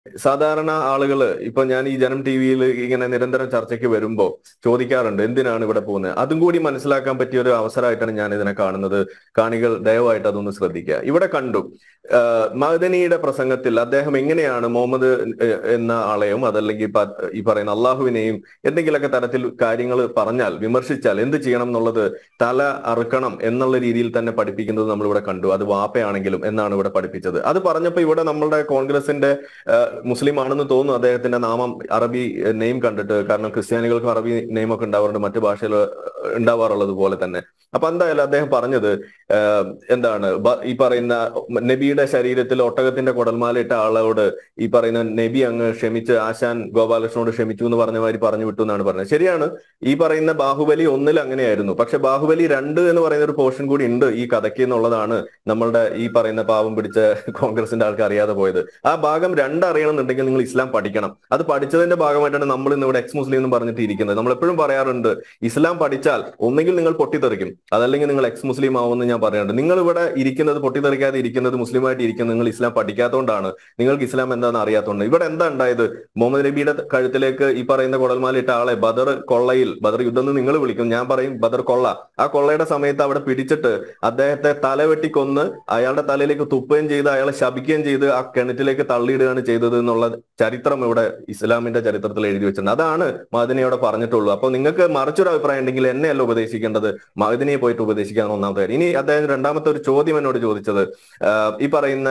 സാധാരണ ആളുകള് ഇപ്പൊ ഞാൻ ഈ ജനം ടി വിയിൽ ഇങ്ങനെ നിരന്തരം ചർച്ചയ്ക്ക് വരുമ്പോ ചോദിക്കാറുണ്ട് എന്തിനാണ് ഇവിടെ പോകുന്നത് അതും കൂടി മനസ്സിലാക്കാൻ പറ്റിയ ഒരു അവസരമായിട്ടാണ് ഞാൻ ഇതിനെ കാണുന്നത് കാണികൾ ദയവായിട്ട് അതൊന്ന് ശ്രദ്ധിക്കുക ഇവിടെ കണ്ടു ആഹ് മഅദനിയുടെ പ്രസംഗത്തിൽ അദ്ദേഹം എങ്ങനെയാണ് മുഹമ്മദ് എ- എന്ന ആളെയും അതല്ലെങ്കിൽ പ- ഈ പറയുന്ന അള്ളാഹുവിനെയും എന്തെങ്കിലുമൊക്കെ തരത്തിൽ കാര്യങ്ങൾ പറഞ്ഞാൽ വിമർശിച്ചാൽ എന്ത് ചെയ്യണം എന്നുള്ളത് തല അറുക്കണം എന്നുള്ള രീതിയിൽ തന്നെ പഠിപ്പിക്കുന്നത് നമ്മൾ ഇവിടെ കണ്ടു അത് വാപ്പയാണെങ്കിലും എന്നാണ് ഇവിടെ പഠിപ്പിച്ചത് അത് പറഞ്ഞപ്പോൾ ഇവിടെ നമ്മളുടെ കോൺഗ്രസിന്റെ ആഹ് മുസ്ലിം ആണെന്ന് തോന്നുന്നു അദ്ദേഹത്തിന്റെ നാമം അറബി നെയിം കണ്ടിട്ട് കാരണം ക്രിസ്ത്യാനികൾക്ക് അറബി നെയിം ഒക്കെ ഉണ്ടാവാറുണ്ട് മറ്റു ഭാഷയിൽ ഉണ്ടാവാറുള്ളത് പോലെ തന്നെ അപ്പൊ എന്തായാലും അദ്ദേഹം പറഞ്ഞത് ആഹ് എന്താണ് ബ- ഈ പറയുന്ന നബിയുടെ ശരീരത്തിൽ ഒട്ടകത്തിന്റെ കുടൽമാല ഇട്ട ആളോട് ഈ പറയുന്ന നബി അങ്ങ് ക്ഷമിച്ച് ആശാൻ ഗോപാലകൃഷ്ണനോട് ക്ഷമിച്ചു എന്ന് പറഞ്ഞ മാതിരി പറഞ്ഞു വിട്ടു എന്നാണ് പറഞ്ഞത് ശരിയാണ് ഈ പറയുന്ന ബാഹുബലി ഒന്നിൽ അങ്ങനെയായിരുന്നു പക്ഷെ ബാഹുബലി രണ്ട് എന്ന് പറയുന്ന ഒരു പോർഷൻ കൂടി ഉണ്ട് ഈ കഥയ്ക്ക് എന്നുള്ളതാണ് നമ്മളുടെ ഈ പറയുന്ന പാവം പിടിച്ച കോൺഗ്രസിന്റെ ആൾക്ക് അറിയാതെ പോയത് ആ ഭാഗം രണ്ട് അറിയണമെന്നുണ്ടെങ്കിൽ നിങ്ങൾ ഇസ്ലാം പഠിക്കണം അത് പഠിച്ചതിന്റെ ഭാഗമായിട്ടാണ് നമ്മൾ ഇന്ന് ഇവിടെ എക്സ് മുസ്ലിം എന്ന് പറഞ്ഞിട്ട് ഇരിക്കുന്നത് നമ്മൾ എപ്പോഴും പറയാറുണ്ട് ഇസ്ലാം പഠിച്ചാൽ ഒന്നെങ്കിൽ നിങ്ങൾ പൊട്ടിത്തെറിക്കും അതല്ലെങ്കിൽ നിങ്ങൾ എക്സ് മുസ്ലിം ആവുമെന്ന് ഞാൻ പറയാറുണ്ട് നിങ്ങൾ ഇവിടെ ഇരിക്കുന്നത് പൊട്ടിത്തെറിക്കാതെ ഇരിക്കുന്നത് മുസ്ലിമായിട്ട് ഇരിക്കുന്നത് നിങ്ങൾ ഇസ്ലാം പഠിക്കാത്തതുകൊണ്ടാണ് നിങ്ങൾക്ക് ഇസ്ലാം എന്താണെന്ന് അറിയാത്തതുകൊണ്ട് ഇവിടെ എന്താ ഉണ്ടായത് മുഹമ്മദ് നബിയുടെ കഴുത്തിലേക്ക് ഈ പറയുന്ന കുടൽമാല ഇട്ട ആളെ ബദർ കൊള്ളയിൽ ബദർ യുദ്ധം എന്ന് നിങ്ങൾ വിളിക്കും ഞാൻ പറയും ബദർ കൊള്ള ആ കൊള്ളയുടെ സമയത്ത് അവിടെ പിടിച്ചിട്ട് അദ്ദേഹത്തെ തലവെട്ടി കൊന്ന് അയാളുടെ തലയിലേക്ക് തുപ്പുകയും ചെയ്ത് അയാളെ ശപിക്കുകയും ചെയ്ത് ആ കിണറ്റിലേക്ക് തള്ളിയിടുകയാണ് ചെയ്തത് എന്നുള്ള ചരിത്രം ഇവിടെ ഇസ്ലാമിന്റെ ചരിത്രത്തിൽ എഴുതി വെച്ചിട്ടുണ്ട് അതാണ് മദനിയോടെ പറഞ്ഞിട്ടുള്ളൂ അപ്പൊ നിങ്ങൾക്ക് മറിച്ചൊരു അഭിപ്രായം ഉണ്ടെങ്കിൽ എന്നെയല്ല ഉപദേശിക്കേണ്ടത് മദനിയെ പോയിട്ട് ഉപദേശിക്കാൻ ഒന്നാമത്തെ കാര്യം ഇനി അദ്ദേഹം രണ്ടാമത്തെ ഒരു ചോദ്യം എന്നോട് ചോദിച്ചത് ആഹ് ഈ പറയുന്ന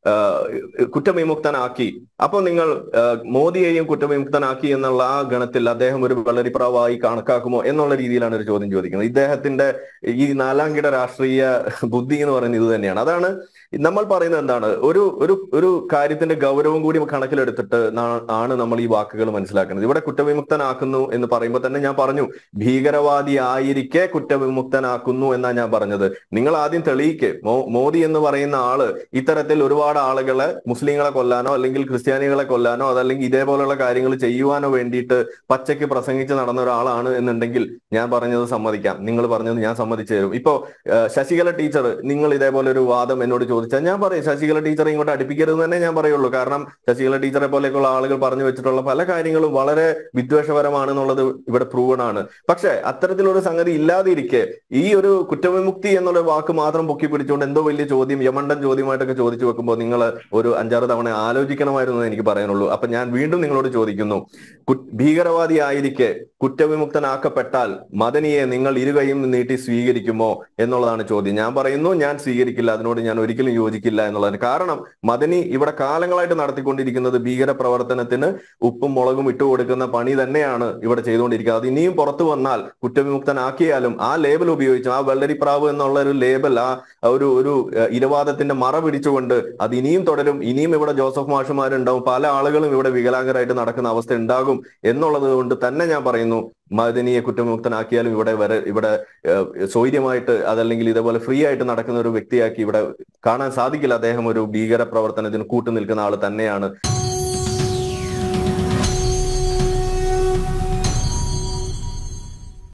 ആഹ് കുറ്റവിമുക്തനാക്കി അപ്പൊ നിങ്ങൾ ആഹ് മോദിയെയും കുറ്റവിമുക്തനാക്കി എന്നുള്ള ആ ഗണത്തിൽ അദ്ദേഹം ഒരു വെള്ളരിപ്രാവായി കണക്കാക്കുമോ എന്നുള്ള രീതിയിലാണ് ഒരു ചോദ്യം ചോദിക്കുന്നത് ഇദ്ദേഹത്തിന്റെ ഈ നാലാംകിട രാഷ്ട്രീയ ബുദ്ധി എന്ന് പറയുന്നത് ഇത് തന്നെയാണ് അതാണ് നമ്മൾ പറയുന്നത് എന്താണ് ഒരു ഒരു ഒരു കാര്യത്തിന്റെ ഗൗരവം കൂടി കണക്കിലെടുത്തിട്ട് നാ- ആണ് നമ്മൾ ഈ വാക്കുകൾ മനസ്സിലാക്കുന്നത് ഇവിടെ കുറ്റവിമുക്തനാക്കുന്നു എന്ന് പറയുമ്പോൾ തന്നെ ഞാൻ പറഞ്ഞു ഭീകരവാദി ആയിരിക്കെ കുറ്റവിമുക്തനാക്കുന്നു എന്നാ ഞാൻ പറഞ്ഞത് നിങ്ങൾ ആദ്യം തെളിയിക്ക് മോ- മോദി എന്ന് പറയുന്ന ആള് ഇത്തരത്തിൽ ഒരുപാട് ആളുകളെ മുസ്ലിങ്ങളെ കൊല്ലാനോ അല്ലെങ്കിൽ ക്രിസ്ത്യാനികളെ കൊല്ലാനോ അതല്ലെങ്കിൽ ഇതേപോലെയുള്ള കാര്യങ്ങൾ ചെയ്യുവാനോ വേണ്ടിയിട്ട് പച്ചയ്ക്ക് പ്രസംഗിച്ച് നടന്ന ഒരാളാണ് എന്നുണ്ടെങ്കിൽ ഞാൻ പറഞ്ഞത് സമ്മതിക്കാം നിങ്ങൾ പറഞ്ഞത് ഞാൻ സമ്മതിച്ചു തരും ഇപ്പോ ഏഹ്, ശശികല ടീച്ചർ നിങ്ങൾ ഇതേപോലെ ഒരു വാദം എന്നോട് ചോദിച്ചാൽ ഞാൻ പറയും ശശികല ടീച്ചറെ ഇങ്ങോട്ട് അടുപ്പിക്കരുത് തന്നെ ഞാൻ പറയുള്ളൂ കാരണം ശശികല ടീച്ചറെ പോലെയൊക്കെയുള്ള ആളുകൾ പറഞ്ഞു വെച്ചിട്ടുള്ള പല കാര്യങ്ങളും വളരെ വിദ്വേഷപരമാണെന്നുള്ളത് ഇവിടെ പ്രൂവൺ ആണ് പക്ഷെ അത്തരത്തിലൊരു സംഗതി ഇല്ലാതിരിക്കെ ഈ ഒരു കുറ്റവിമുക്തി എന്നുള്ള വാക്ക് മാത്രം പൊക്കി പിടിച്ചുകൊണ്ട് എന്തോ വലിയ ചോദ്യം യമണ്ടൻ ചോദ്യമായിട്ടൊക്കെ ചോദിച്ചു വെക്കുമ്പോൾ നിങ്ങൾ ഒരു അഞ്ചാറ് തവണ ആലോചിക്കണമായിരുന്നു എന്ന് എനിക്ക് പറയാനുള്ളൂ അപ്പൊ ഞാൻ വീണ്ടും നിങ്ങളോട് ചോദിക്കുന്നു കു- ഭീകരവാദി ആയിരിക്കെ കുറ്റവിമുക്തനാക്കപ്പെട്ടാൽ മദനിയെ നിങ്ങൾ ഇരുകൈയും നീട്ടി സ്വീകരിക്കുമോ എന്നുള്ളതാണ് ചോദ്യം ഞാൻ പറയുന്നു ഞാൻ സ്വീകരിക്കില്ല അതിനോട് ഞാൻ ഒരിക്കലും യോജിക്കില്ല എന്നുള്ളതാണ് കാരണം മദനി ഇവിടെ കാലങ്ങളായിട്ട് നടത്തിക്കൊണ്ടിരിക്കുന്നത് ഭീകര പ്രവർത്തനത്തിന് ഉപ്പും മുളകും ഇട്ടുകൊടുക്കുന്ന പണി തന്നെയാണ് ഇവിടെ ചെയ്തുകൊണ്ടിരിക്കുന്നത് അത് ഇനിയും പുറത്തു വന്നാൽ കുറ്റവിമുക്തനാക്കിയാലും ആ ലേബൽ ഉപയോഗിച്ചും ആ വെള്ളരിപ്രാവ് എന്നുള്ള ഒരു ലേബൽ ആ ഒരു ഒരു ഏഹ്, ഇരവാദത്തിന്റെ മറ പിടിച്ചുകൊണ്ട് അത് ഇനിയും തുടരും ഇനിയും ഇവിടെ ജോസഫ് മാഷുമാരുണ്ടാവും പല ആളുകളും ഇവിടെ വികലാംഗരായിട്ട് നടക്കുന്ന അവസ്ഥ ഉണ്ടാകും എന്നുള്ളത് കൊണ്ട് തന്നെ ഞാൻ പറയുന്നു മദനിയെ കുറ്റമുക്തനാക്കിയാലും ഇവിടെ വരെ ഇവിടെ ഏഹ്, സ്വൈര്യമായിട്ട് അതല്ലെങ്കിൽ ഇതേപോലെ ഫ്രീ ആയിട്ട് നടക്കുന്ന ഒരു വ്യക്തിയാക്കി ഇവിടെ കാണാൻ സാധിക്കില്ല അദ്ദേഹം ഒരു ഭീകര പ്രവർത്തനത്തിന് കൂട്ടുനിൽക്കുന്ന ആൾ തന്നെയാണ്